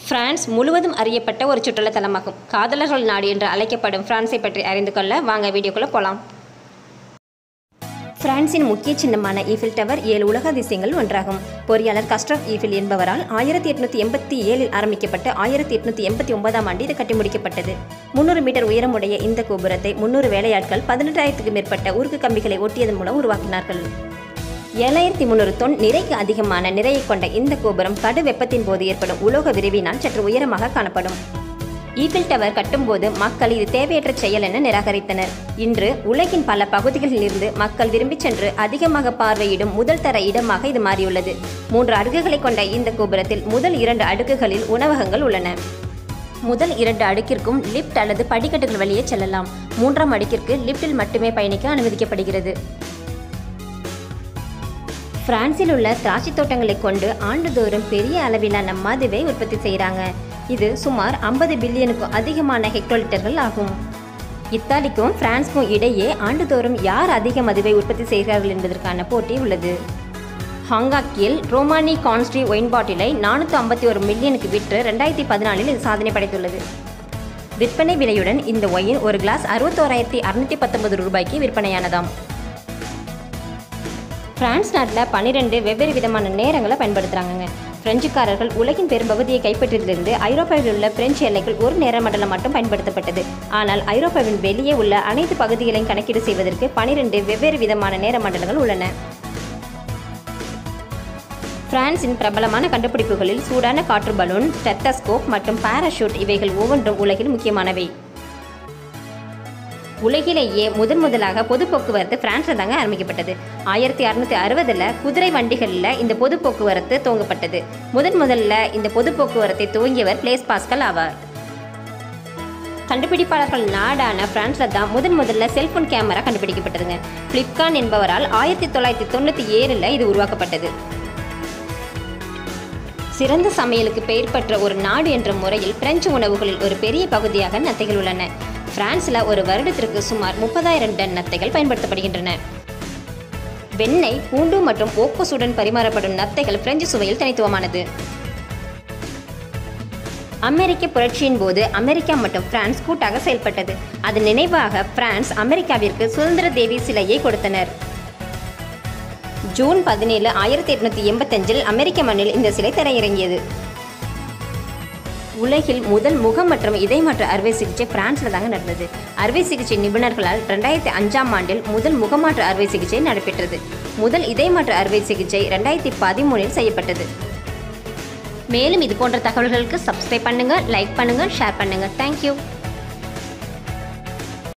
France முழுவதும் அறியப்பட்ட ஒரு சுற்றுலா தலமாகும் காதலர்கள் நாடு என்று அழைக்கப்படும் பிரான்ஸை பற்றி அறிந்து கொள்ள வாங்க வீடியோக்குள்ளே போகலாம் பிரான்சின் முக்கிய சின்னமான ஈஃபில் டவர் ஏழு உலக அதிசயங்கள் ஒன்றாகும் பொறியாளர் கஸ்டப் ஈஃபில் என்பவரால் ஆயிரத்தி எட்நூத்தி எண்பத்தி ஏழில் ஆரம்பிக்கப்பட்டு ஆயிரத்தி எட்நூத்தி எண்பத்தி ஒன்பதாம் ஆண்டு இது கட்டி முடிக்கப்பட்டது முன்னூறு மீட்டர் உயரமுடைய இந்த கோபுரத்தை முன்னூறு வேலையாட்கள் பதினெட்டாயிரத்துக்கு மேற்பட்ட உருக்கு கம்பிகளை ஒட்டியதன் மூலம் உருவாக்கினார்கள் ஏழாயிரத்தி முந்நூறு தொன் நிறைக்கு அதிகமான நிறையை கொண்ட இந்த கோபுரம் கடு வெப்பத்தின் போது ஏற்படும் உலோக விரிவினால் சற்று உயரமாக காணப்படும் ஈஃபில் டவர் கட்டும்போது மக்கள் இது தேவையற்ற செயல் என நிராகரித்தனர் இன்று உலகின் பல பகுதிகளிலிருந்து மக்கள் விரும்பிச் சென்று அதிகமாக பார்வையிடும் முதல் தர இடமாக இது மாறியுள்ளது மூன்று அடுக்குகளை கொண்ட இந்த கோபுரத்தில் முதல் இரண்டு அடுக்குகளில் உணவகங்கள் உள்ளன முதல் இரண்டு அடுக்கிற்கும் லிஃப்ட் அல்லது படிக்கட்டுகள் வழியே செல்லலாம் மூன்றாம் அடுக்கிற்கு லிஃப்டில் மட்டுமே பயணிக்க அனுமதிக்கப்படுகிறது பிரான்சில் உள்ள திராட்சை தோட்டங்களை கொண்டு ஆண்டுதோறும் பெரிய அளவிலான மதுவை உற்பத்தி செய்கிறாங்க இது சுமார் ஐம்பது பில்லியனுக்கும் அதிகமான ஹெக்டோலிட்டர்கள் ஆகும் இத்தாலிக்கும் பிரான்ஸ்க்கும் இடையே ஆண்டுதோறும் யார் அதிக மதுவை உற்பத்தி செய்கிறார்கள் என்பதற்கான போட்டி உள்ளது ஹாங்காக்கில் ரோமானி கான்ஸ்ட்ரி ஒயின் பாட்டிலை நானூற்றி ஐம்பத்தி ஒரு மில்லியனுக்கு விற்று ரெண்டாயிரத்தி பதினாலில் இது சாதனை படைத்துள்ளது விற்பனை விலையுடன் இந்த ஒயின் ஒரு கிளாஸ் அறுபத்தோராயிரத்தி அறுநூற்றி பத்தொன்பது ரூபாய்க்கு விற்பனையானதாம் பிரான்ஸ் நாட்டில் பன்னிரெண்டு வெவ்வேறு விதமான நேரங்களை பயன்படுத்துகிறாங்கங்க பிரெஞ்சுக்காரர்கள் உலகின் பெரும்பகுதியை கைப்பற்றியதிலிருந்து ஐரோப்பாவில் உள்ள பிரெஞ்சு எல்லைகள் ஒரு நேர மண்டலம் மட்டும் பயன்படுத்தப்பட்டது ஆனால் ஐரோப்பாவின் வெளியே உள்ள அனைத்து பகுதிகளையும் கணக்கீடு செய்வதற்கு பனிரெண்டு வெவ்வேறு விதமான நேர மண்டலங்கள் உள்ளன பிரான்சின் பிரபலமான கண்டுபிடிப்புகளில் சூடான காற்று பலூன் ஸ்டெத்தஸ்கோப் மற்றும் பாராஷூட் இவைகள் ஒவ்வொன்றும் உலகில் முக்கியமானவை உலகிலேயே முதன் முதலாக பொது போக்குவரத்து பிரான்ஸில் தாங்க ஆரம்பிக்கப்பட்டது ஆயிரத்தி அறுநூத்தி அறுபதில் குதிரை வண்டிகளில் இந்த பொது போக்குவரத்து துவங்கப்பட்டது முதன் முதல்ல இந்த பொது போக்குவரத்தை துவங்கியவர் பிளேஸ் பாஸ்கல் ஆவார் கண்டுபிடிப்பாளர்கள் நாடான பிரான்ஸில் தான் முதன் முதல்ல செல்போன் கேமரா கண்டுபிடிக்கப்பட்டதுங்க பிளிப்கான் என்பவரால் ஆயிரத்தி தொள்ளாயிரத்தி தொண்ணூற்றி ஏழில் இது உருவாக்கப்பட்டது சிறந்த சமையலுக்கு பெயர் பெற்ற ஒரு நாடு என்ற முறையில் பிரெஞ்சு உணவுகளில் ஒரு பெரிய பகுதியாக நத்தைகள் உள்ளன பிரான்ஸில் ஒரு வருடத்திற்கு சுமார் முப்பதாயிரம் டன் நத்தைகள் பயன்படுத்தப்படுகின்றன வெண்ணெய் பூண்டு மற்றும் ஓக்கோசுடன் பரிமாறப்படும் நத்தைகள் பிரெஞ்சு சுவையில் தனித்துவமானது அமெரிக்க புரட்சியின் போது அமெரிக்கா மற்றும் பிரான்ஸ் கூட்டாக செயல்பட்டது அதன் நினைவாக பிரான்ஸ் அமெரிக்காவிற்கு சுதந்திர தேவி சிலையை கொடுத்தனர் ஜூன் பதினேழு ஆயிரத்தி எட்நூத்தி எண்பத்தஞ்சில் அமெரிக்க மண்ணில் இந்த சிலை தரையிறங்கியது உலகில் முதல் முகம் மற்றும் இதயமாற்று அறுவை சிகிச்சை பிரான்ஸில் தாங்க நடந்தது அறுவை சிகிச்சை நிபுணர்களால் ரெண்டாயிரத்தி அஞ்சாம் ஆண்டில் முதல் முகமாற்று அறுவை சிகிச்சை நடைபெற்றது முதல் இதயமாற்று அறுவை சிகிச்சை ரெண்டாயிரத்தி பதிமூணில் செய்யப்பட்டது மேலும் இது போன்ற தகவல்களுக்கு சப்ஸ்கிரைப் பண்ணுங்க லைக் பண்ணுங்க ஷேர் பண்ணுங்க தேங்க்யூ